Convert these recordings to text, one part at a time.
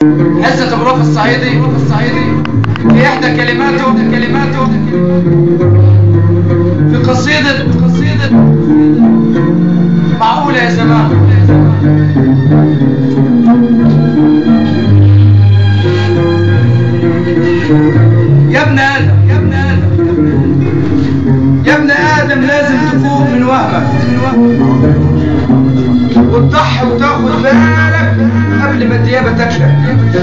عزة بروف الصعيدي الصعيدي في إحدى كلماته كلماته في قصيدة قصيدة معقولة يا زمان يا ابن آدم يا ابن آدم يا ابن آدم لازم تفوق من وهمك وتضحي وتاخد بالك قبل ما الديابة تاكلك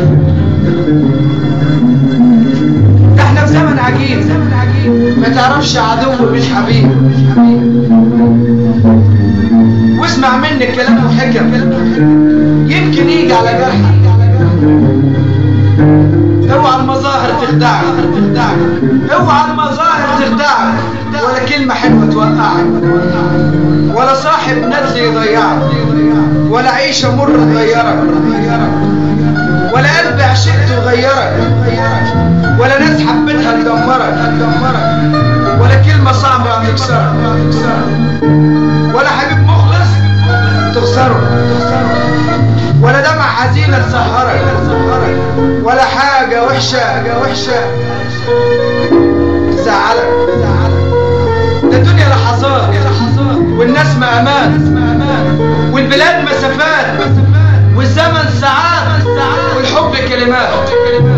ده احنا في زمن عجيب زمن عجيب ما تعرفش عدو مش حبيب واسمع مني كلام وحكم يمكن يجي على جرحك اوعى المظاهر تخدعك تخدعك اوعى المظاهر تخدعك ولا كلمة حلوة توقعك ولا صاحب ندل يضيعك ولا عيشة مر تغيرك ولا قلب عشقته يغيرك ولا ناس حبتها تدمرك ولا كلمة صعبة تكسرك ولا حبيب مخلص تخسره ولا دمع حزينة تسهرك ولا حاجة وحشة وحشة تزعلك ده الدنيا لحظات والناس مأمان والبلاد مسافات والزمن ساعات والحب كلمات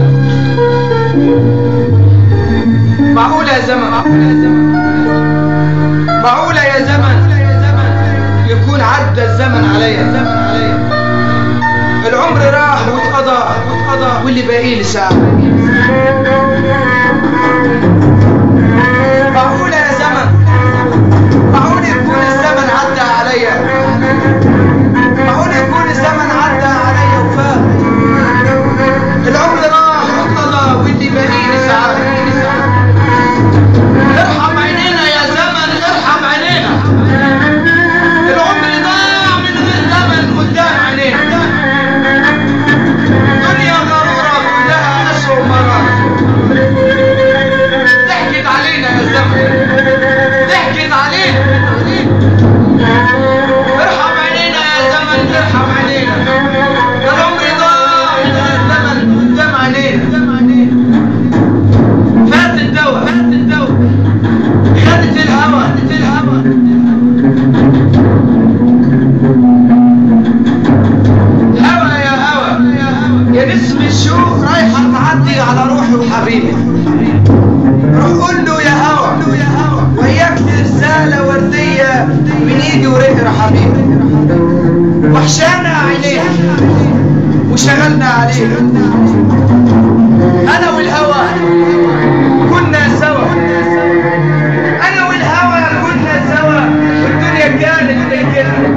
معقولة يا زمن معقولة يا زمن يكون عدى الزمن عليا العمر راح واتقضى واتقضى واللي باقي لي ساعة معقولة يا زمن معقول يكون الزمن عدى عليا معقول يكون الزمن عدى عليا وفات العمر راح واتقضى واللي باقي لي ساعة ارحم عينينا يا زمن ارحم عينينا العمر ضاع من غير زمن قدام عينينا دنيا غرورة كلها أسوأ مرات ضحكت علينا يا زمن ضحكت علينا ارحم عينينا يا زمن ارحم عينينا ده العمر ضاع من غير زمن قدام عينينا فات الدواء فات الدواء خدت الهوى خدت الهوى هوى يا هوى يا نسم الشوق رايحة تعدي على روحي وحبيبي روح قول له يا هوى وياك رسالة وردية من ايدي ورقر حبيبي وحشانا عينيها وشغلنا عليها انا والهوى كنا سوا انا والهوى كنا سوا والدنيا كانت تنكرها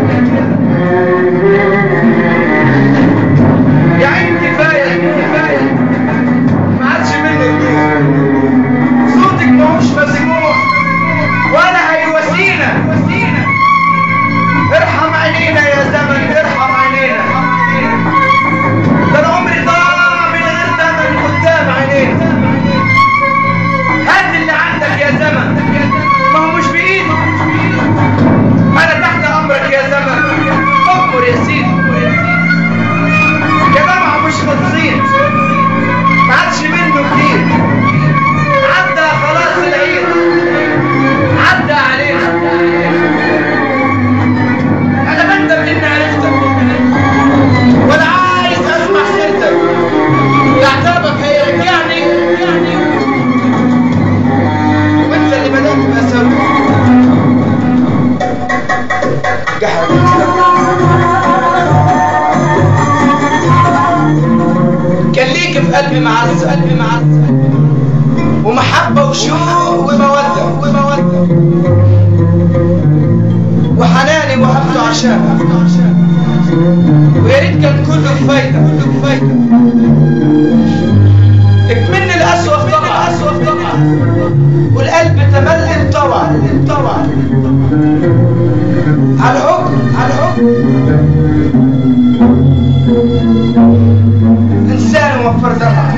يا عين كفاية كفاية ما عادش منه جديد صوتك ماهوش مسموع ولا هيواسينا ارحم عينينا يا زمن ارحم عينينا ده العمر ضاع من غير زمن قدام عينينا هات اللي عندك يا زمن ما هو مش بايدي انا تحت امرك يا زمن امر يا سيدي يا جماعة مش خلصين ما عادش منه كتير عدى خلاص العيد عدى علينا انا بندم اني عرفتك ولا عايز اسمع سيرتك اعتابك هيرجعني وانت اللي بدات بأسرك كان ليك في قلبي معزة قلبي معزة ومحبة وشوق ومودة ومودة وحناني وحبته عشانها ويا ريت كان كله بفايدة كله بفايدة اكملني الأسوأ طبعا الأسوأ طبعا والقلب تملل طبعا طبعا على الحكم على الحكم انسان وفر طبعا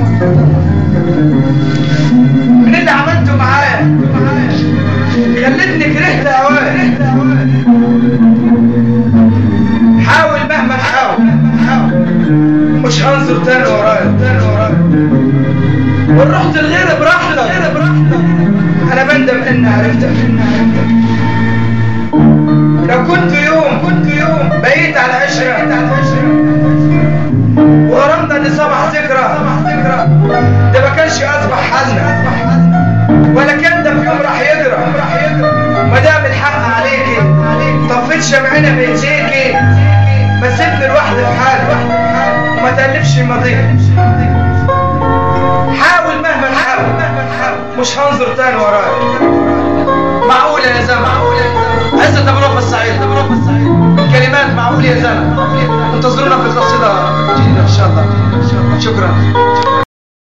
من اللي عملته معايا خلتني كرهت اوان حاول مهما تحاول مش هنظر ورايا تاني ورايا والرحت الغير براحتك انا بندم اني عرفتك لو كنت يوم كنت يوم بقيت على عشرة على عشرة وغرمنا اللي صبح ذكرى ده ما كانش اصبح حالنا ولا كان ده في يوم راح يجرى ما دام الحق عليكي طفيت شمعنا بايديكي ما سيبني لوحدي في حالي وما تألفش ماضيك حاول مهما تحاول مش هنظر تاني ورايا معقولة يا زلمة عزة ابو السعيد كلمات معقولة يا زلمة انتظرونا في القصيدة جديدة ان شاء الله شكرا